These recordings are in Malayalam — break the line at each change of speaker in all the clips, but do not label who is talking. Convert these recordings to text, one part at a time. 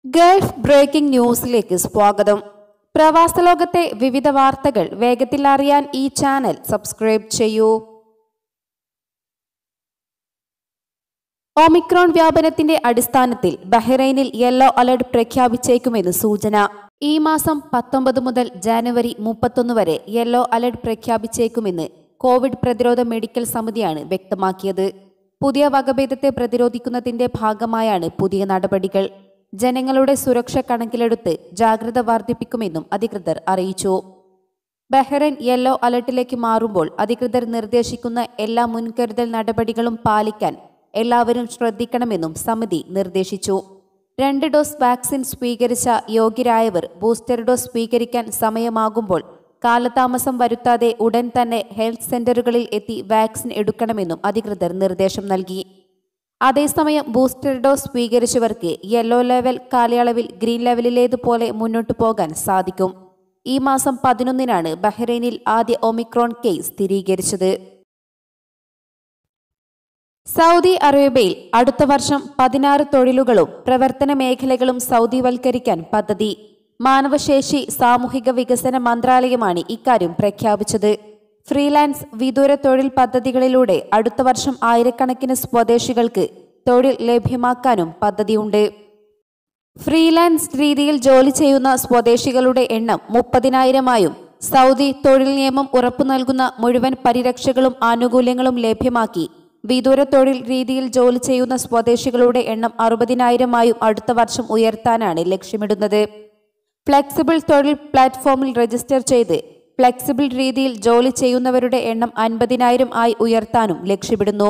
ഗൾഫ് ബ്രേക്കിംഗ് ന്യൂസിലേക്ക് സ്വാഗതം പ്രവാസ ലോകത്തെ വിവിധ വാർത്തകൾ വേഗത്തിൽ അറിയാൻ ഈ ചാനൽ സബ്സ്ക്രൈബ് ചെയ്യൂ ഒമിക്രോൺ വ്യാപനത്തിന്റെ അടിസ്ഥാനത്തിൽ ബഹ്റൈനിൽ യെല്ലോ അലർട്ട് പ്രഖ്യാപിച്ചേക്കുമെന്ന് സൂചന ഈ മാസം പത്തൊമ്പത് മുതൽ ജാനുവരി മുപ്പത്തൊന്ന് വരെ യെല്ലോ അലർട്ട് പ്രഖ്യാപിച്ചേക്കുമെന്ന് കോവിഡ് പ്രതിരോധ മെഡിക്കൽ സമിതിയാണ് വ്യക്തമാക്കിയത് പുതിയ വകഭേദത്തെ പ്രതിരോധിക്കുന്നതിന്റെ ഭാഗമായാണ് പുതിയ നടപടികൾ ജനങ്ങളുടെ സുരക്ഷ കണക്കിലെടുത്ത് ജാഗ്രത വർദ്ധിപ്പിക്കുമെന്നും അധികൃതർ അറിയിച്ചു ബഹ്റൈൻ യെല്ലോ അലർട്ടിലേക്ക് മാറുമ്പോൾ അധികൃതർ നിർദ്ദേശിക്കുന്ന എല്ലാ മുൻകരുതൽ നടപടികളും പാലിക്കാൻ എല്ലാവരും ശ്രദ്ധിക്കണമെന്നും സമിതി നിർദ്ദേശിച്ചു രണ്ട് ഡോസ് വാക്സിൻ സ്വീകരിച്ച യോഗ്യരായവർ ബൂസ്റ്റർ ഡോസ് സ്വീകരിക്കാൻ സമയമാകുമ്പോൾ കാലതാമസം വരുത്താതെ ഉടൻ തന്നെ ഹെൽത്ത് സെന്ററുകളിൽ എത്തി വാക്സിൻ എടുക്കണമെന്നും അധികൃതർ നിർദ്ദേശം നൽകി അതേസമയം ബൂസ്റ്റർ ഡോസ് സ്വീകരിച്ചവർക്ക് യെല്ലോ ലെവൽ കാലയളവിൽ ഗ്രീൻ ലെവലിലേതുപോലെ മുന്നോട്ടു പോകാൻ സാധിക്കും ഈ മാസം പതിനൊന്നിനാണ് ബഹ്റൈനിൽ ആദ്യ ഒമിക്രോൺ കേസ് സ്ഥിരീകരിച്ചത് സൗദി അറേബ്യയിൽ അടുത്ത വർഷം പതിനാറ് തൊഴിലുകളും പ്രവർത്തന മേഖലകളും സൗദിവൽക്കരിക്കാൻ പദ്ധതി മാനവശേഷി സാമൂഹിക വികസന മന്ത്രാലയമാണ് ഇക്കാര്യം പ്രഖ്യാപിച്ചത് ഫ്രീലാൻസ് വിദൂര തൊഴിൽ പദ്ധതികളിലൂടെ അടുത്ത വർഷം ആയിരക്കണക്കിന് സ്വദേശികൾക്ക് തൊഴിൽ ലഭ്യമാക്കാനും പദ്ധതിയുണ്ട് ഫ്രീലാൻസ് രീതിയിൽ ജോലി ചെയ്യുന്ന സ്വദേശികളുടെ എണ്ണം മുപ്പതിനായിരമായും സൗദി തൊഴിൽ നിയമം ഉറപ്പു നൽകുന്ന മുഴുവൻ പരിരക്ഷകളും ആനുകൂല്യങ്ങളും ലഭ്യമാക്കി വിദൂര തൊഴിൽ രീതിയിൽ ജോലി ചെയ്യുന്ന സ്വദേശികളുടെ എണ്ണം അറുപതിനായിരമായും അടുത്ത വർഷം ഉയർത്താനാണ് ലക്ഷ്യമിടുന്നത് ഫ്ലെക്സിബിൾ തൊഴിൽ പ്ലാറ്റ്ഫോമിൽ രജിസ്റ്റർ ചെയ്ത് ഫ്ലെക്സിബിൾ രീതിയിൽ ജോലി ചെയ്യുന്നവരുടെ എണ്ണം അൻപതിനായിരം ആയി ഉയർത്താനും ലക്ഷ്യമിടുന്നു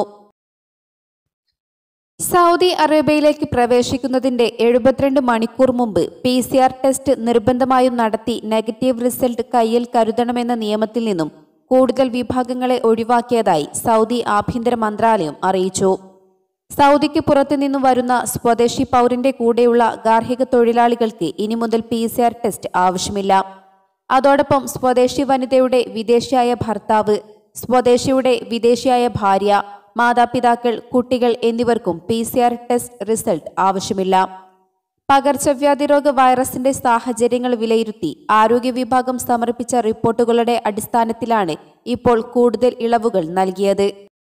സൗദി അറേബ്യയിലേക്ക് പ്രവേശിക്കുന്നതിന്റെ എഴുപത്തിരണ്ട് മണിക്കൂർ മുമ്പ് പി സി ആർ ടെസ്റ്റ് നിർബന്ധമായും നടത്തി നെഗറ്റീവ് റിസൾട്ട് കയ്യിൽ കരുതണമെന്ന നിയമത്തിൽ നിന്നും കൂടുതൽ വിഭാഗങ്ങളെ ഒഴിവാക്കിയതായി സൗദി ആഭ്യന്തര മന്ത്രാലയം അറിയിച്ചു സൗദിക്ക് പുറത്തുനിന്നും വരുന്ന സ്വദേശി പൗരന്റെ കൂടെയുള്ള ഗാർഹിക തൊഴിലാളികൾക്ക് ഇനി മുതൽ പി സി ആർ ടെസ്റ്റ് ആവശ്യമില്ല അതോടൊപ്പം സ്വദേശി വനിതയുടെ വിദേശിയായ ഭർത്താവ് സ്വദേശിയുടെ വിദേശിയായ ഭാര്യ മാതാപിതാക്കൾ കുട്ടികൾ എന്നിവർക്കും P C R test result ആവശ്യമില്ല പകർച്ചവ്യാധി രോഗ വൈറസിന്റെ സാഹചര്യങ്ങൾ വിലയിരുത്തി ആരോഗ്യ വിഭാഗം സമർപ്പിച്ച റിപ്പോർട്ടുകളുടെ അടിസ്ഥാനത്തിലാണ് ഇപ്പോൾ കൂടുതൽ ഇളവുകൾ നൽകിയത്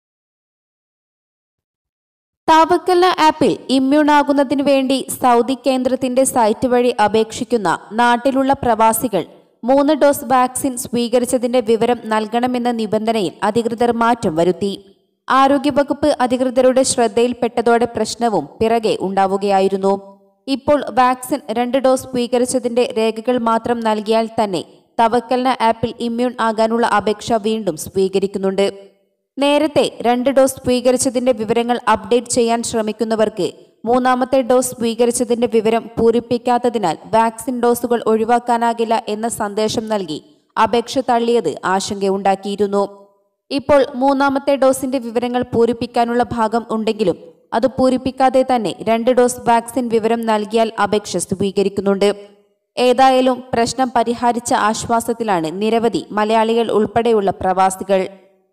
താവക്കല്ല ആപ്പിൽ ഇമ്മ്യൂൺ ആകുന്നതിനു വേണ്ടി സൗദി കേന്ദ്രത്തിന്റെ സൈറ്റ് വഴി അപേക്ഷിക്കുന്ന നാട്ടിലുള്ള പ്രവാസികൾ മൂന്ന് ഡോസ് വാക്സിൻ സ്വീകരിച്ചതിന്റെ വിവരം നൽകണമെന്ന നിബന്ധനയിൽ അധികൃതർ മാറ്റം വരുത്തി ആരോഗ്യവകുപ്പ് അധികൃതരുടെ ശ്രദ്ധയിൽപ്പെട്ടതോടെ പ്രശ്നവും പിറകെ ഉണ്ടാവുകയായിരുന്നു ഇപ്പോൾ വാക്സിൻ രണ്ട് ഡോസ് സ്വീകരിച്ചതിന്റെ രേഖകൾ മാത്രം നൽകിയാൽ തന്നെ തവക്കലിന ആപ്പിൽ ഇമ്മ്യൂൺ ആകാനുള്ള അപേക്ഷ വീണ്ടും സ്വീകരിക്കുന്നുണ്ട് നേരത്തെ രണ്ട് ഡോസ് സ്വീകരിച്ചതിന്റെ വിവരങ്ങൾ അപ്ഡേറ്റ് ചെയ്യാൻ ശ്രമിക്കുന്നവർക്ക് മൂന്നാമത്തെ ഡോസ് സ്വീകരിച്ചതിന്റെ വിവരം പൂരിപ്പിക്കാത്തതിനാൽ വാക്സിൻ ഡോസുകൾ ഒഴിവാക്കാനാകില്ല എന്ന സന്ദേശം നൽകി അപേക്ഷ തള്ളിയത് ആശങ്കയുണ്ടാക്കിയിരുന്നു ഇപ്പോൾ മൂന്നാമത്തെ ഡോസിന്റെ വിവരങ്ങൾ പൂരിപ്പിക്കാനുള്ള ഭാഗം ഉണ്ടെങ്കിലും അത് പൂരിപ്പിക്കാതെ തന്നെ രണ്ട് ഡോസ് വാക്സിൻ വിവരം നൽകിയാൽ അപേക്ഷ സ്വീകരിക്കുന്നുണ്ട് ഏതായാലും പ്രശ്നം പരിഹരിച്ച ആശ്വാസത്തിലാണ് നിരവധി മലയാളികൾ ഉൾപ്പെടെയുള്ള പ്രവാസികൾ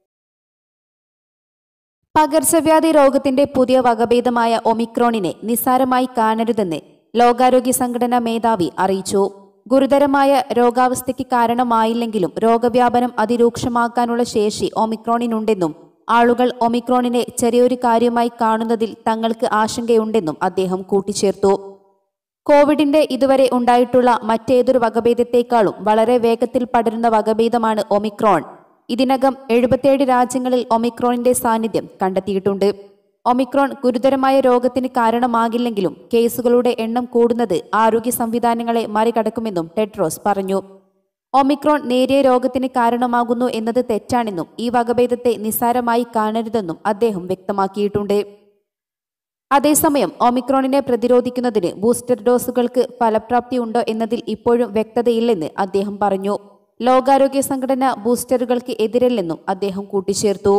പകർച്ചവ്യാധി രോഗത്തിന്റെ പുതിയ വകഭേദമായ ഒമിക്രോണിനെ നിസ്സാരമായി കാണരുതെന്ന് ലോകാരോഗ്യ സംഘടനാ മേധാവി അറിയിച്ചു ഗുരുതരമായ രോഗാവസ്ഥയ്ക്ക് കാരണമായില്ലെങ്കിലും രോഗവ്യാപനം അതിരൂക്ഷമാക്കാനുള്ള ശേഷി ഒമിക്രോണിനുണ്ടെന്നും ആളുകൾ ഒമിക്രോണിനെ ചെറിയൊരു കാര്യമായി കാണുന്നതിൽ തങ്ങൾക്ക് ആശങ്കയുണ്ടെന്നും അദ്ദേഹം കൂട്ടിച്ചേർത്തു കോവിഡിന്റെ ഇതുവരെ ഉണ്ടായിട്ടുള്ള മറ്റേതൊരു വകഭേദത്തെക്കാളും വളരെ വേഗത്തിൽ പടരുന്ന വകഭേദമാണ് ഒമിക്രോൺ ഇതിനകം എഴുപത്തിയേഴ് രാജ്യങ്ങളിൽ ഒമിക്രോണിന്റെ സാന്നിധ്യം കണ്ടെത്തിയിട്ടുണ്ട് ഒമിക്രോൺ ഗുരുതരമായ രോഗത്തിന് കാരണമാകില്ലെങ്കിലും കേസുകളുടെ എണ്ണം കൂടുന്നത് ആരോഗ്യ സംവിധാനങ്ങളെ മറികടക്കുമെന്നും ടെഡ്രോസ് പറഞ്ഞു ഒമിക്രോൺ നേരിയ രോഗത്തിന് കാരണമാകുന്നു എന്നത് തെറ്റാണെന്നും ഈ വകഭേദത്തെ നിസ്സാരമായി കാണരുതെന്നും അദ്ദേഹം വ്യക്തമാക്കിയിട്ടുണ്ട് അതേസമയം ഒമിക്രോണിനെ പ്രതിരോധിക്കുന്നതിന് ബൂസ്റ്റർ ഡോസുകൾക്ക് ഫലപ്രാപ്തി ഉണ്ടോ എന്നതിൽ ഇപ്പോഴും വ്യക്തതയില്ലെന്ന് അദ്ദേഹം പറഞ്ഞു ലോകാരോഗ്യ സംഘടന ബൂസ്റ്ററുകൾക്ക് എതിരല്ലെന്നും അദ്ദേഹം കൂട്ടിച്ചേർത്തു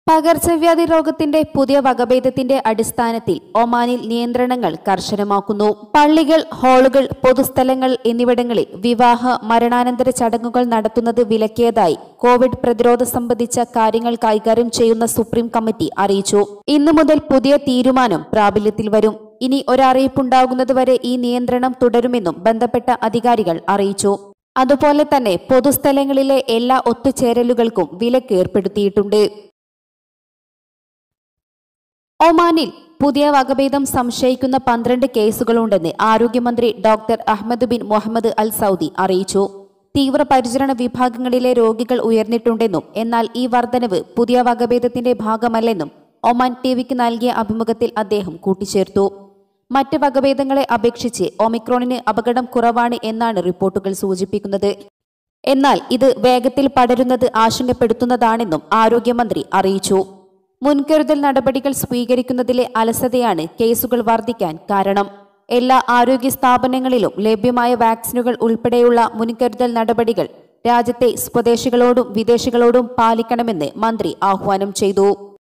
പകർച്ചവ്യാധി രോഗത്തിന്റെ പുതിയ വകഭേദത്തിന്റെ അടിസ്ഥാനത്തിൽ ഒമാനിൽ നിയന്ത്രണങ്ങൾ കർശനമാക്കുന്നു പള്ളികൾ ഹാളുകൾ പൊതുസ്ഥലങ്ങൾ എന്നിവിടങ്ങളിൽ വിവാഹ മരണാനന്തര ചടങ്ങുകൾ നടത്തുന്നത് വിലക്കിയതായി കോവിഡ് പ്രതിരോധ സംബന്ധിച്ച കാര്യങ്ങൾ കൈകാര്യം ചെയ്യുന്ന സുപ്രീം കമ്മിറ്റി അറിയിച്ചു ഇന്നു മുതൽ പുതിയ തീരുമാനം പ്രാബല്യത്തിൽ വരും ഇനി ഒരറിയിപ്പുണ്ടാകുന്നതുവരെ ഈ നിയന്ത്രണം തുടരുമെന്നും ബന്ധപ്പെട്ട അധികാരികൾ അറിയിച്ചു അതുപോലെ തന്നെ പൊതുസ്ഥലങ്ങളിലെ എല്ലാ ഒത്തുചേരലുകൾക്കും വിലക്ക് ഏർപ്പെടുത്തിയിട്ടുണ്ട് ഒമാനിൽ പുതിയ വകഭേദം സംശയിക്കുന്ന പന്ത്രണ്ട് കേസുകളുണ്ടെന്ന് ആരോഗ്യമന്ത്രി doctor Ahmed bin Mohammed Al Saudi അറിയിച്ചു തീവ്രപരിചരണ വിഭാഗങ്ങളിലെ രോഗികൾ ഉയർന്നിട്ടുണ്ടെന്നും എന്നാൽ ഈ വർധനവ് പുതിയ വകഭേദത്തിന്റെ ഭാഗമല്ലെന്നും ഒമാൻ ടിവിക്ക് നൽകിയ അഭിമുഖത്തിൽ അദ്ദേഹം കൂട്ടിച്ചേർത്തു മറ്റ് വകഭേദങ്ങളെ അപേക്ഷിച്ച് ഒമിക്രോണിന് അപകടം കുറവാണ് എന്നാണ് റിപ്പോർട്ടുകൾ സൂചിപ്പിക്കുന്നത് എന്നാൽ ഇത് വേഗത്തിൽ പടരുന്നത് ആശങ്കപ്പെടുത്തുന്നതാണെന്നും ആരോഗ്യമന്ത്രി അറിയിച്ചു മുൻകരുതൽ നടപടികൾ സ്വീകരിക്കുന്നതിലെ അലസതയാണ് കേസുകൾ വർദ്ധിക്കാൻ കാരണം എല്ലാ ആരോഗ്യ സ്ഥാപനങ്ങളിലും ലഭ്യമായ വാക്സിനുകൾ ഉൾപ്പെടെയുള്ള മുൻകരുതൽ നടപടികൾ രാജ്യത്തെ സ്വദേശികളോടും വിദേശികളോടും പാലിക്കണമെന്ന് മന്ത്രി ആഹ്വാനം ചെയ്തു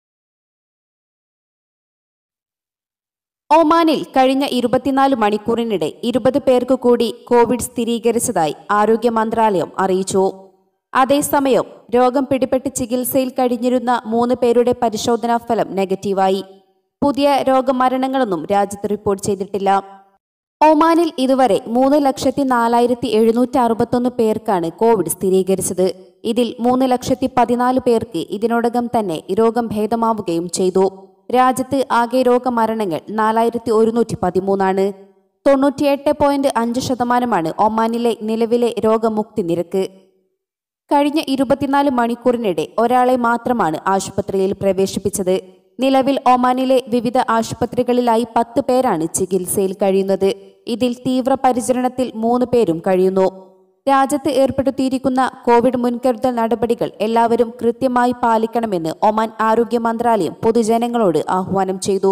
ഒമാനിൽ കഴിഞ്ഞ ഇരുപത്തിനാല് മണിക്കൂറിനിടെ ഇരുപത് പേർക്ക് കൂടി കോവിഡ് സ്ഥിരീകരിച്ചതായി ആരോഗ്യ മന്ത്രാലയം അറിയിച്ചു അതേസമയം രോഗം പിടിപെട്ട് ചികിത്സയിൽ കഴിഞ്ഞിരുന്ന മൂന്ന് പേരുടെ പരിശോധനാ ഫലം നെഗറ്റീവായി പുതിയ രോഗമരണങ്ങളൊന്നും രാജ്യത്ത് റിപ്പോർട്ട് ചെയ്തിട്ടില്ല ഒമാനിൽ ഇതുവരെ മൂന്ന് ലക്ഷത്തി നാലായിരത്തി എഴുന്നൂറ്റി അറുപത്തൊന്ന് പേർക്കാണ് കോവിഡ് സ്ഥിരീകരിച്ചത് ഇതിൽ മൂന്ന് ലക്ഷത്തി പതിനാല് പേർക്ക് ഇതിനോടകം തന്നെ രോഗം ഭേദമാവുകയും ചെയ്തു രാജ്യത്ത് ആകെ രോഗമരണങ്ങൾ നാലായിരത്തി ഒരുന്നൂറ്റി പതിമൂന്നാണ് തൊണ്ണൂറ്റിയെട്ട് പോയിന്റ് അഞ്ച് ശതമാനമാണ് ഒമാനിലെ നിലവിലെ രോഗമുക്തി നിരക്ക് കഴിഞ്ഞ ഇരുപത്തിനാല് മണിക്കൂറിനിടെ ഒരാളെ മാത്രമാണ് ആശുപത്രിയിൽ പ്രവേശിപ്പിച്ചത് നിലവിൽ ഒമാനിലെ വിവിധ ആശുപത്രികളിലായി പത്ത് പേരാണ് ചികിത്സയിൽ കഴിയുന്നത് ഇതിൽ തീവ്രപരിചരണത്തിൽ മൂന്ന് പേരും കഴിയുന്നു രാജ്യത്ത് ഏർപ്പെടുത്തിയിരിക്കുന്ന കോവിഡ് മുൻകരുതൽ നടപടികൾ എല്ലാവരും കൃത്യമായി പാലിക്കണമെന്ന് ഒമാൻ ആരോഗ്യ മന്ത്രാലയം പൊതുജനങ്ങളോട് ആഹ്വാനം ചെയ്തു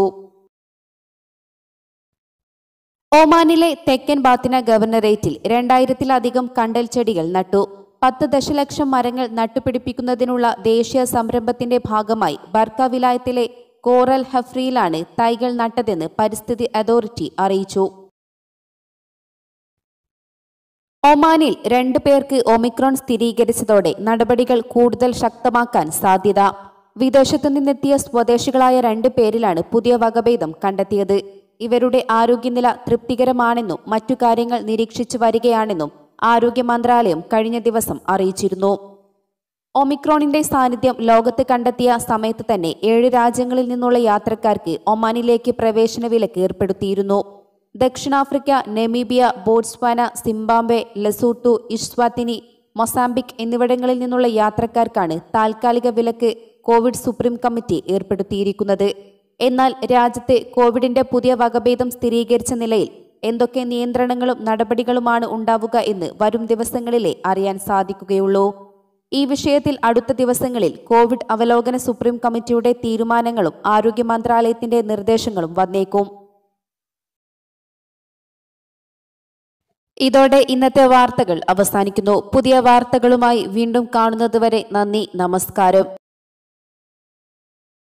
ഒമാനിലെ തെക്കൻ ബാത്തിന ഗവർണറേറ്റിൽ രണ്ടായിരത്തിലധികം കണ്ടൽ ചെടികൾ നട്ടു പത്ത് ദശലക്ഷം മരങ്ങൾ നട്ടുപിടിപ്പിക്കുന്നതിനുള്ള ദേശീയ സംരംഭത്തിന്റെ ഭാഗമായി ബർക്ക വിലായത്തിലെ കോറൽ ഹഫ്രിയിലാണ് തൈകൾ നട്ടതെന്ന് പരിസ്ഥിതി അതോറിറ്റി അറിയിച്ചു ഒമാനിൽ രണ്ടു പേർക്ക് ഒമിക്രോൺ സ്ഥിരീകരിച്ചതോടെ നടപടികൾ കൂടുതൽ ശക്തമാക്കാൻ സാധ്യത വിദേശത്തു നിന്നെത്തിയ സ്വദേശികളായ രണ്ടു പേരിലാണ് പുതിയ വകഭേദം കണ്ടെത്തിയത് ഇവരുടെ ആരോഗ്യനില തൃപ്തികരമാണെന്നും മറ്റു കാര്യങ്ങൾ നിരീക്ഷിച്ചു വരികയാണെന്നും ആരോഗ്യ മന്ത്രാലയം കഴിഞ്ഞ ദിവസം അറിയിച്ചിരുന്നു ഒമിക്രോണിന്റെ സാന്നിധ്യം ലോകത്ത് കണ്ടെത്തിയ സമയത്ത് തന്നെ ഏഴ് രാജ്യങ്ങളിൽ നിന്നുള്ള യാത്രക്കാർക്ക് ഒമാനിലേക്ക് പ്രവേശന വിലക്ക് ഏർപ്പെടുത്തിയിരുന്നു ദക്ഷിണാഫ്രിക്ക Namibia Botswana Zimbabwe Lesotho Eswatini Mozambique എന്നിവിടങ്ങളിൽ നിന്നുള്ള യാത്രക്കാർക്കാണ് താൽക്കാലിക വിലക്ക് കോവിഡ് സുപ്രീം കമ്മിറ്റി ഏർപ്പെടുത്തിയിരിക്കുന്നത് എന്നാൽ രാജ്യത്ത് കോവിഡിന്റെ പുതിയ വകഭേദം സ്ഥിരീകരിച്ച നിലയിൽ എന്തൊക്കെ നിയന്ത്രണങ്ങളും നടപടികളുമാണ് ഉണ്ടാവുക എന്ന് വരും ദിവസങ്ങളിലെ അറിയാൻ സാധിക്കുകയുള്ളൂ ഈ വിഷയത്തിൽ അടുത്ത ദിവസങ്ങളിൽ കോവിഡ് അവലോകന സുപ്രീം കമ്മിറ്റിയുടെ തീരുമാനങ്ങളും ആരോഗ്യ മന്ത്രാലയത്തിന്റെ നിർദ്ദേശങ്ങളും വന്നേക്കും ഇതോടെ ഇന്നത്തെ വാർത്തകൾ അവസാനിക്കുന്നു പുതിയ വാർത്തകളുമായി വീണ്ടും കാണുന്നതുവരെ നന്ദി നമസ്കാരം